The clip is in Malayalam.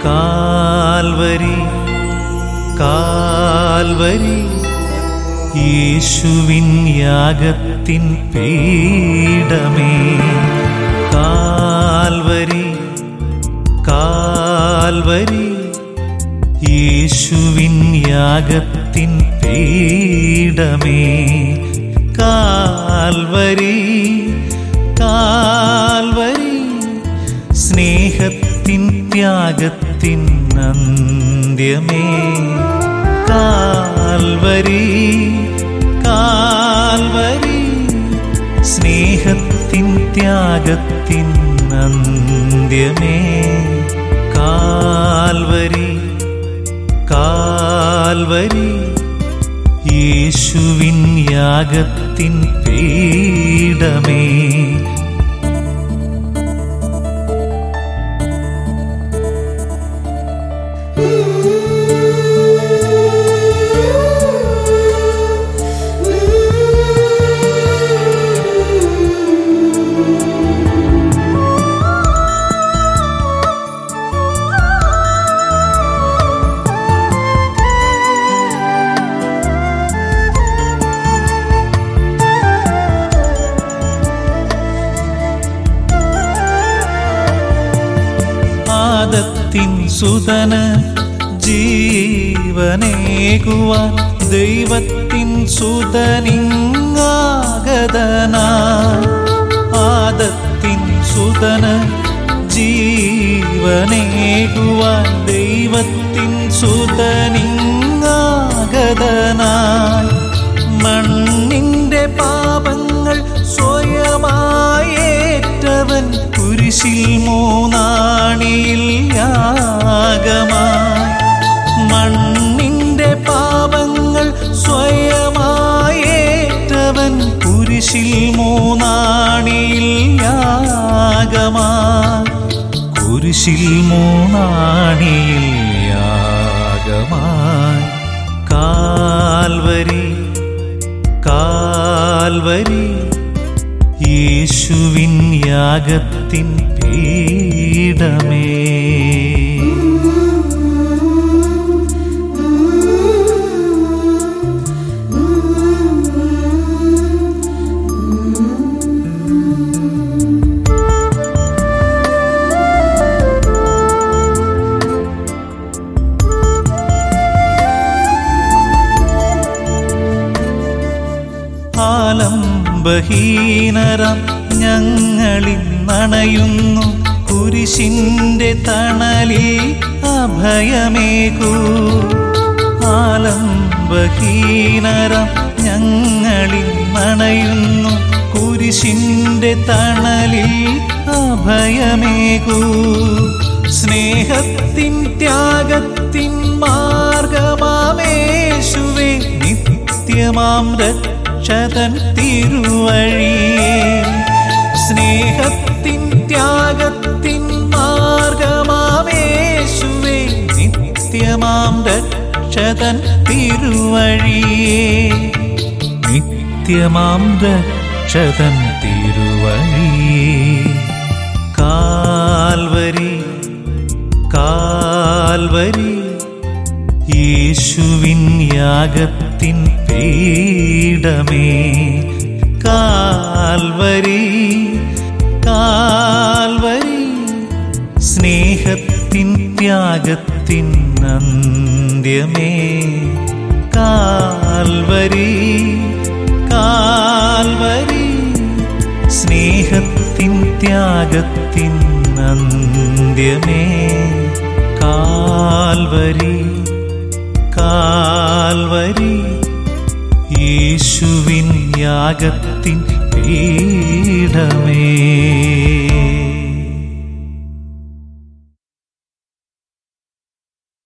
കാൽവരി കാൽവരി യേശുവിൻ യാഗത്തിൻ പീഠമേ കാൽവരി കാൽവരി യേശുവിൻ യാഗത്തിൻ പീഠമേ കാൽവരി കാൽവരി സ്നേഹത്തിൻ ത്യാഗത്തിൻ അന്ത്യമേ കാൽവരി കാൽവരി സ്നേഹത്തിൻ ത്യാഗത്തിൻ അന്ത്യമേ കാൽവരി കാൽവരി യേശുവിൻ യാഗത്തിൻ പീഠമേ ആദത്തിൻ സുതന് ജീവനേകുവാൻ ദൈവത്തിൻ സുതനിങ്ങാഗതനാ ആദത്തിൻ സുതന് ജീവനേകുവാൻ ദൈവത്തിൻ സുതനിങ്ങാഗതനായി മണ്ണിന്റെ പാപങ്ങൾ സ്വയമായേറ്റവൻ കുരിശിൽ മൂന്നാണിയിൽ യാഗമായി മണ്ണിന്റെ പാപങ്ങൾ സ്വയമായേറ്റവൻ കുരിശിൽ മൂന്നാണിയിൽ യാഗമായി കുരിശിൽ മൂന്നാണിയിൽ യാഗമായി കാൽവരി കാൽവരി യേശുവിൻ യാഗത്തിൻ പീഠമേ ആലംബഹീനരം ഞങ്ങളിൽ നണയുന്നു കുരിശിന്റെ തണലിൽ അഭയമേകൂ ആലംബഹീനരം ഞങ്ങളിൽ നണയുന്നു കുരിശിന്റെ തണലിൽ അഭയമേകൂ സ്നേഹത്തിൻ ത്യാഗത്തിൻ മാർഗമാമേശുവേ നിത്യമാം രക്ഷതൻ തിരുവഴിയേ സ്നേഹത്തിൻ ത്യാഗത്തിൻ മാർഗമാമേശുവേ നിത്യമാം രക്ഷതൻ തിരുവഴിയേ നിത്യമാം രക്ഷതൻ തിരുവഴിയേ കാൽവരി കാൽവരി യേശുവിൻ യാഗത്തിൻ പീഠമേ കാൽവരി കാൽവരി സ്നേഹത്തിൻ ത്യാഗത്തിൻ അന്ത്യമേ കാൽവരി കാൽവരി സ്നേഹത്തിൻ ത്യാഗത്തിൻ അന്ത്യമേ കാൽവരി കാൽവരി യേശുവിൻ യാഗത്തിൻ പീഠമേ